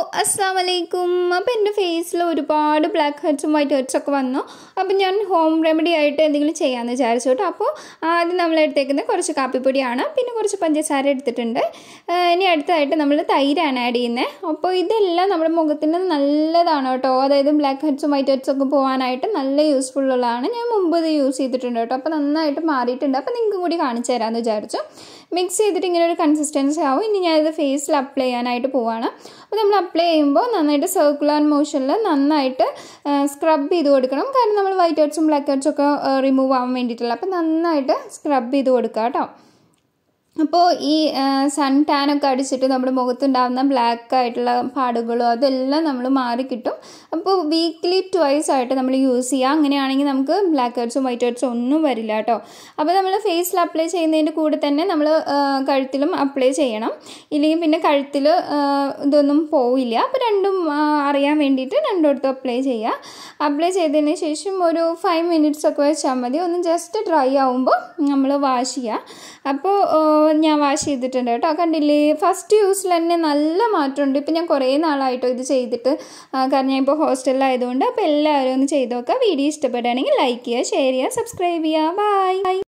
അസ്സാം വലൈക്കും അപ്പോൾ എൻ്റെ ഫേസിൽ ഒരുപാട് ബ്ലാക്ക് ഹെഡ്സും വൈറ്റ് ഹെഡ്സും ഒക്കെ വന്നു അപ്പോൾ ഞാൻ ഹോം റെമഡി ആയിട്ട് എന്തെങ്കിലും ചെയ്യാമെന്ന് വിചാരിച്ചു കേട്ടോ അപ്പോൾ ആദ്യം നമ്മൾ എടുത്തേക്കുന്നത് കുറച്ച് കാപ്പിപ്പൊടിയാണ് പിന്നെ കുറച്ച് പഞ്ചസാര എടുത്തിട്ടുണ്ട് ആ, ഇനി അടുത്തതായിട്ട് നമ്മൾ തൈരാണ് ആഡ് ചെയ്യുന്നത് അപ്പോൾ ഇതെല്ലാം നമ്മുടെ മുഖത്തിന് നല്ലതാണ് കേട്ടോ അതായത് ബ്ലാക്ക് ഹെഡ്സും വൈറ്റ് ഹെഡ്സും ഒക്കെ പോകാനായിട്ട് നല്ല യൂസ്ഫുൾ ഉള്ളതാണ് ഞാൻ മുമ്പ് ഇത് യൂസ് ചെയ്തിട്ടുണ്ട് കേട്ടോ അപ്പോൾ നന്നായിട്ട് മാറിയിട്ടുണ്ട് അപ്പോൾ നിങ്ങൾക്ക് കൂടി കാണിച്ചു തരാമെന്ന് വിചാരിച്ചു മിക്സ് ചെയ്തിട്ട് ഇങ്ങനെ ഒരു കൺസിസ്റ്റൻസി ആവും ഇനി ഞാനിത് ഫേസിൽ അപ്ലൈ ചെയ്യാനായിട്ട് പോവാണ് അപ്പോൾ നമ്മൾ അപ്ലൈ ചെയ്യുമ്പോൾ നന്നായിട്ട് സർക്കുലർ മോഷനിൽ നന്നായിട്ട് സ്ക്രബ് ചെയ്ത് കൊടുക്കണം കാരണം നമ്മൾ വൈറ്റ് ഹെഡ്സും ബ്ലാക്ക് ഹെഡ്സും ഒക്കെ റിമൂവ് ആവാൻ വേണ്ടിയിട്ടുള്ള അപ്പോൾ നന്നായിട്ട് സ്ക്രബ് ചെയ്ത് കൊടുക്കുക കേട്ടോ അപ്പോൾ ഈ സൺ ടാനൊക്കെ അടിച്ചിട്ട് നമ്മുടെ മുഖത്തുണ്ടാകുന്ന ബ്ലാക്ക് ആയിട്ടുള്ള പാടുകളോ അതെല്ലാം നമ്മൾ മാറിക്കിട്ടും അപ്പോൾ വീക്ക്ലി ട്വൈസ് ആയിട്ട് നമ്മൾ യൂസ് ചെയ്യുക അങ്ങനെയാണെങ്കിൽ നമുക്ക് ബ്ലാക്ക് ഹെഡ്സും വൈറ്റ് ഹെഡ്സും ഒന്നും വരില്ല കേട്ടോ അപ്പോൾ നമ്മൾ ഫേസിൽ അപ്ലൈ ചെയ്യുന്നതിൻ്റെ കൂടെ തന്നെ നമ്മൾ കഴുത്തിലും അപ്ലൈ ചെയ്യണം ഇല്ലെങ്കിൽ പിന്നെ കഴുത്തിൽ ഇതൊന്നും പോവില്ല അപ്പോൾ രണ്ടും ആ, അറിയാൻ വേണ്ടിയിട്ട് രണ്ടിടത്തും അപ്ലൈ ചെയ്യുക അപ്ലൈ ചെയ്തതിന് ശേഷം ഒരു ഫൈവ് മിനിറ്റ്സ് ഒക്കെ വെച്ചാൽ മതി ഒന്ന് ജസ്റ്റ് ഡ്രൈ ആവുമ്പോൾ നമ്മൾ വാഷ് ചെയ്യുക അപ്പോൾ ഞാൻ വാഷ് ചെയ്തിട്ടുണ്ട് കേട്ടോ കണ്ടില്ലേ ഫസ്റ്റ് യൂസിൽ തന്നെ നല്ല മാറ്റമുണ്ട് ഇപ്പം ഞാൻ കുറേ നാളായിട്ടോ ഇത് ചെയ്തിട്ട് ആ, കാരണം ഞാൻ ഇപ്പോൾ ഹോസ്റ്റലിലായതുകൊണ്ട് അപ്പോൾ എല്ലാവരും ഒന്ന് ചെയ്ത് നോക്കുക വീഡിയോ ഇഷ്ടപ്പെടുകയാണെങ്കിൽ ലൈക്ക് ചെയ്യുക ഷെയർ ചെയ്യുക സബ്സ്ക്രൈബ് ചെയ്യുക ബൈ